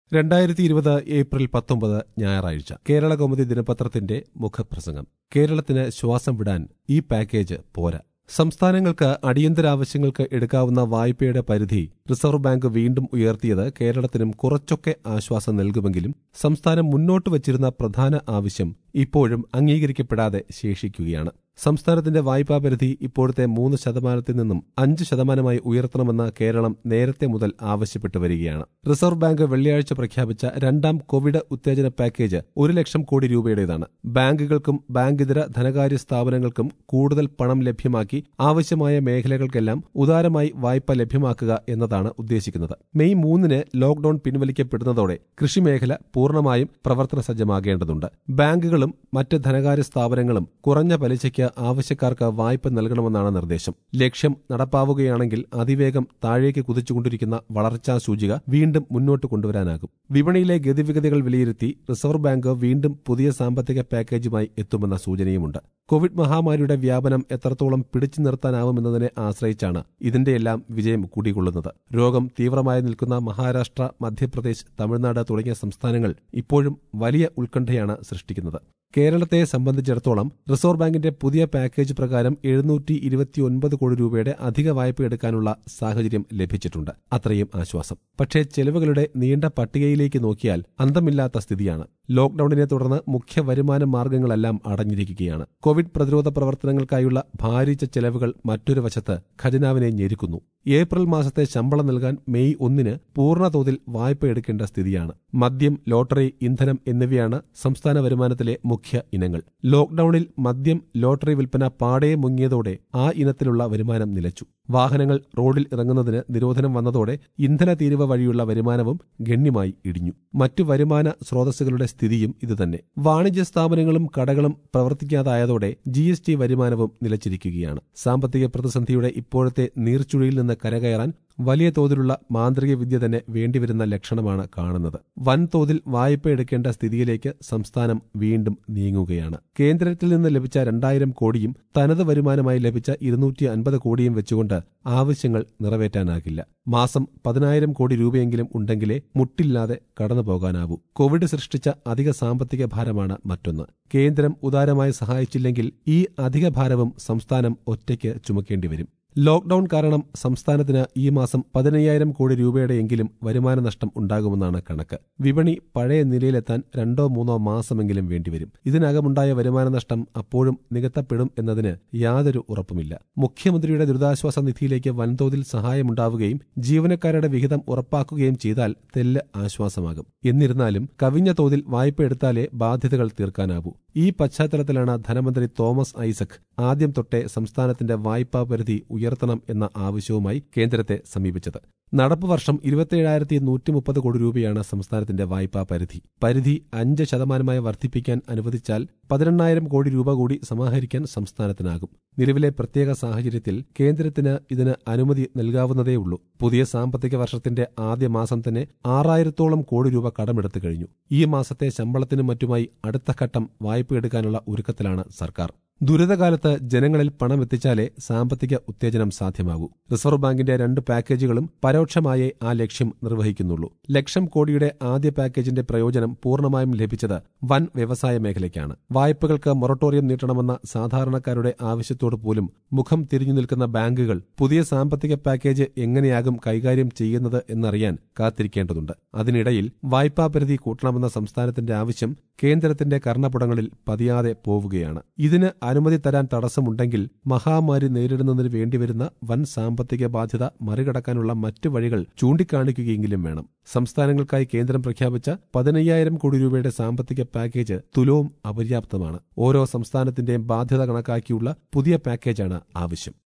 രണ്ടായിരത്തി ഇരുപത് ഏപ്രിൽ പത്തൊമ്പത് ഞായറാഴ്ച കേരള കൗമുദി ദിനപത്രത്തിന്റെ മുഖപ്രസംഗം കേരളത്തിന് ശ്വാസം വിടാൻ ഈ പാക്കേജ് പോരാ സംസ്ഥാനങ്ങൾക്ക് അടിയന്തരാവശ്യങ്ങൾക്ക് എടുക്കാവുന്ന വായ്പയുടെ പരിധി റിസർവ് ബാങ്ക് വീണ്ടും ഉയർത്തിയത് കേരളത്തിനും കുറച്ചൊക്കെ ആശ്വാസം നൽകുമെങ്കിലും സംസ്ഥാനം മുന്നോട്ട് വച്ചിരുന്ന പ്രധാന ആവശ്യം ഇപ്പോഴും അംഗീകരിക്കപ്പെടാതെ ശേഷിക്കുകയാണ് സംസ്ഥാനത്തിന്റെ വായ്പാ പരിധി ഇപ്പോഴത്തെ മൂന്ന് ശതമാനത്തിൽ നിന്നും അഞ്ച് ശതമാനമായി ഉയർത്തണമെന്ന് കേരളം നേരത്തെ മുതൽ ആവശ്യപ്പെട്ടു വരികയാണ് റിസർവ് ബാങ്ക് വെള്ളിയാഴ്ച പ്രഖ്യാപിച്ച രണ്ടാം കോവിഡ് ഉത്തേജന പാക്കേജ് ഒരു ലക്ഷം കോടി രൂപയുടേതാണ് ബാങ്കുകൾക്കും ബാങ്കിതര ധനകാര്യ സ്ഥാപനങ്ങൾക്കും കൂടുതൽ പണം ലഭ്യമാക്കി ആവശ്യമായ മേഖലകൾക്കെല്ലാം ഉദാരമായി വായ്പ ലഭ്യമാക്കുക എന്നതാണ് ഉദ്ദേശിക്കുന്നത് മെയ് മൂന്നിന് ലോക്ഡൌൺ പിൻവലിക്കപ്പെടുന്നതോടെ കൃഷിമേഖല പൂർണ്ണമായും പ്രവർത്തന സജ്ജമാകേണ്ടതുണ്ട് ബാങ്കുകളും മറ്റ് ധനകാര്യ സ്ഥാപനങ്ങളും കുറഞ്ഞ പലിശയ്ക്ക് ആവശ്യക്കാർക്ക് വായ്പ നൽകണമെന്നാണ് നിർദ്ദേശം ലക്ഷ്യം നടപ്പാവുകയാണെങ്കിൽ അതിവേഗം താഴേക്ക് കുതിച്ചുകൊണ്ടിരിക്കുന്ന വളർച്ചാ സൂചിക വീണ്ടും മുന്നോട്ട് കൊണ്ടുവരാനാകും വിപണിയിലെ ഗതിവിഗതികൾ വിലയിരുത്തി റിസർവ് ബാങ്ക് വീണ്ടും പുതിയ സാമ്പത്തിക പാക്കേജുമായി എത്തുമെന്ന സൂചനയുമുണ്ട് കോവിഡ് മഹാമാരിയുടെ വ്യാപനം എത്രത്തോളം പിടിച്ചു നിർത്താനാവുമെന്നതിനെ ആശ്രയിച്ചാണ് ഇതിന്റെയെല്ലാം വിജയം കുടികൊള്ളുന്നത് രോഗം തീവ്രമായി നിൽക്കുന്ന മഹാരാഷ്ട്ര മധ്യപ്രദേശ് തമിഴ്നാട് തുടങ്ങിയ സംസ്ഥാനങ്ങൾ ഇപ്പോഴും വലിയ ഉത്കണ്ഠയാണ് സൃഷ്ടിക്കുന്നത് കേരളത്തെ സംബന്ധിച്ചിടത്തോളം റിസർവ് ബാങ്കിന്റെ പുതിയ പാക്കേജ് പ്രകാരം എഴുന്നൂറ്റി ഇരുപത്തിയൊൻപത് കോടി രൂപയുടെ അധിക വായ്പ എടുക്കാനുള്ള സാഹചര്യം ലഭിച്ചിട്ടുണ്ട് അത്രയും ആശ്വാസം പക്ഷേ ചെലവുകളുടെ നീണ്ട പട്ടികയിലേക്ക് നോക്കിയാൽ അന്തമില്ലാത്ത സ്ഥിതിയാണ് ലോക്ഡൌണിനെ തുടർന്ന് മുഖ്യ വരുമാന മാർഗങ്ങളെല്ലാം അടഞ്ഞിരിക്കുകയാണ് കോവിഡ് പ്രതിരോധ പ്രവർത്തനങ്ങൾക്കായുള്ള ഭാരിച്ച ചെലവുകൾ മറ്റൊരു വശത്ത് ഖജനാവിനെ ഞെരുക്കുന്നു ഏപ്രിൽ മാസത്തെ ശമ്പളം നൽകാൻ മെയ് ഒന്നിന് പൂർണ്ണതോതിൽ വായ്പ എടുക്കേണ്ട സ്ഥിതിയാണ് മദ്യം ലോട്ടറി ഇന്ധനം എന്നിവയാണ് സംസ്ഥാന വരുമാനത്തിലെ മുഖ്യ ഇനങ്ങൾ ലോക്ഡൌണിൽ മദ്യം ലോട്ടറി വിൽപ്പന പാടെ മുങ്ങിയതോടെ ആ ഇനത്തിലുള്ള വരുമാനം നിലച്ചു വാഹനങ്ങൾ റോഡിൽ ഇറങ്ങുന്നതിന് നിരോധനം വന്നതോടെ ഇന്ധന തീരുവ വഴിയുള്ള വരുമാനവും ഗണ്യമായി ഇടിഞ്ഞു മറ്റു വരുമാന സ്രോതസ്സുകളുടെ സ്ഥിതിയും ഇതുതന്നെ വാണിജ്യ സ്ഥാപനങ്ങളും കടകളും പ്രവർത്തിക്കാതായതോടെ ജി എസ് ടി വരുമാനവും നിലച്ചിരിക്കുകയാണ് സാമ്പത്തിക പ്രതിസന്ധിയുടെ ഇപ്പോഴത്തെ നീർച്ചുഴിയിൽ നിന്ന് കരകയറാൻ വലിയ തോതിലുള്ള മാന്ത്രിക വിദ്യ തന്നെ വേണ്ടിവരുന്ന ലക്ഷണമാണ് കാണുന്നത് വൻതോതിൽ വായ്പ എടുക്കേണ്ട സ്ഥിതിയിലേക്ക് സംസ്ഥാനം വീണ്ടും നീങ്ങുകയാണ് കേന്ദ്രത്തിൽ നിന്ന് ലഭിച്ച രണ്ടായിരം കോടിയും തനത് വരുമാനമായി ലഭിച്ച ഇരുന്നൂറ്റി അൻപത് കോടിയും വെച്ചുകൊണ്ട് ആവശ്യങ്ങൾ നിറവേറ്റാനാകില്ല മാസം പതിനായിരം കോടി രൂപയെങ്കിലും ഉണ്ടെങ്കിലേ മുട്ടില്ലാതെ കടന്നു പോകാനാവൂ കോവിഡ് സൃഷ്ടിച്ച അധിക സാമ്പത്തിക ഭാരമാണ് മറ്റൊന്ന് കേന്ദ്രം ഉദാരമായി സഹായിച്ചില്ലെങ്കിൽ ഈ അധിക ഭാരവും സംസ്ഥാനം ഒറ്റയ്ക്ക് ചുമക്കേണ്ടി വരും ലോക്ഡൌൺ കാരണം സംസ്ഥാനത്തിന് ഈ മാസം പതിനയ്യായിരം കോടി രൂപയുടെയെങ്കിലും വരുമാന നഷ്ടം ഉണ്ടാകുമെന്നാണ് കണക്ക് വിപണി പഴയ നിലയിലെത്താൻ രണ്ടോ മൂന്നോ മാസമെങ്കിലും വേണ്ടിവരും ഇതിനകമുണ്ടായ വരുമാന നഷ്ടം അപ്പോഴും നികത്തപ്പെടും എന്നതിന് യാതൊരു ഉറപ്പുമില്ല മുഖ്യമന്ത്രിയുടെ ദുരിതാശ്വാസ നിധിയിലേക്ക് വൻതോതിൽ സഹായമുണ്ടാവുകയും ജീവനക്കാരുടെ വിഹിതം ഉറപ്പാക്കുകയും ചെയ്താൽ തെല്ല് ആശ്വാസമാകും എന്നിരുന്നാലും കവിഞ്ഞ തോതിൽ വായ്പ എടുത്താലേ ബാധ്യതകൾ തീർക്കാനാവൂ ഈ പശ്ചാത്തലത്തിലാണ് ധനമന്ത്രി തോമസ് ഐസക് ആദ്യം തൊട്ടേ സംസ്ഥാനത്തിന്റെ വായ്പാ പരിധി ഉയർത്തണം എന്ന ആവശ്യവുമായി കേന്ദ്രത്തെ സമീപിച്ചത് നടപ്പ് വർഷം ഇരുപത്തിയേഴായിരത്തി നൂറ്റി മുപ്പത് കോടി രൂപയാണ് സംസ്ഥാനത്തിന്റെ വായ്പാ പരിധി പരിധി അഞ്ച് ശതമാനമായി വർദ്ധിപ്പിക്കാൻ അനുവദിച്ചാൽ പതിനെണ്ണായിരം കോടി രൂപ കൂടി സമാഹരിക്കാൻ സംസ്ഥാനത്തിനാകും നിലവിലെ പ്രത്യേക സാഹചര്യത്തിൽ കേന്ദ്രത്തിന് ഇതിന് അനുമതി നൽകാവുന്നതേയുള്ളൂ പുതിയ സാമ്പത്തിക വർഷത്തിന്റെ ആദ്യ മാസം തന്നെ ആറായിരത്തോളം കോടി രൂപ കടമെടുത്തു കഴിഞ്ഞു ഈ മാസത്തെ ശമ്പളത്തിനും മറ്റുമായി അടുത്ത ഘട്ടം വായ്പ എടുക്കാനുള്ള ഒരുക്കത്തിലാണ് സർക്കാർ ദുരിതകാലത്ത് ജനങ്ങളിൽ പണം എത്തിച്ചാലേ സാമ്പത്തിക ഉത്തേജനം സാധ്യമാകൂ റിസർവ് ബാങ്കിന്റെ രണ്ട് പാക്കേജുകളും പരോക്ഷമായേ ആ ലക്ഷ്യം നിർവഹിക്കുന്നുള്ളൂ ലക്ഷം കോടിയുടെ ആദ്യ പാക്കേജിന്റെ പ്രയോജനം പൂർണ്ണമായും ലഭിച്ചത് വൻ വ്യവസായ മേഖലയ്ക്കാണ് വായ്പകൾക്ക് മൊറട്ടോറിയം നീട്ടണമെന്ന സാധാരണക്കാരുടെ ആവശ്യത്തോട് പോലും മുഖം തിരിഞ്ഞു നിൽക്കുന്ന ബാങ്കുകൾ പുതിയ സാമ്പത്തിക പാക്കേജ് എങ്ങനെയാകും കൈകാര്യം ചെയ്യുന്നത് എന്നറിയാൻ കാത്തിരിക്കേണ്ടതുണ്ട് അതിനിടയിൽ വായ്പാ പരിധി കൂട്ടണമെന്ന സംസ്ഥാനത്തിന്റെ ആവശ്യം കേന്ദ്രത്തിന്റെ കർണപുടങ്ങളിൽ പതിയാതെ പോവുകയാണ് ഇതിന് അനുമതി തരാൻ തടസ്സമുണ്ടെങ്കിൽ മഹാമാരി നേരിടുന്നതിന് വേണ്ടിവരുന്ന വൻ സാമ്പത്തിക ബാധ്യത മറികടക്കാനുള്ള മറ്റു വഴികൾ ചൂണ്ടിക്കാണിക്കുകയെങ്കിലും വേണം സംസ്ഥാനങ്ങൾക്കായി കേന്ദ്രം പ്രഖ്യാപിച്ച പതിനയ്യായിരം കോടി രൂപയുടെ സാമ്പത്തിക പാക്കേജ് തുലവും അപര്യാപ്തമാണ് ഓരോ സംസ്ഥാനത്തിന്റെയും ബാധ്യത കണക്കാക്കിയുള്ള പുതിയ പാക്കേജാണ് ആവശ്യം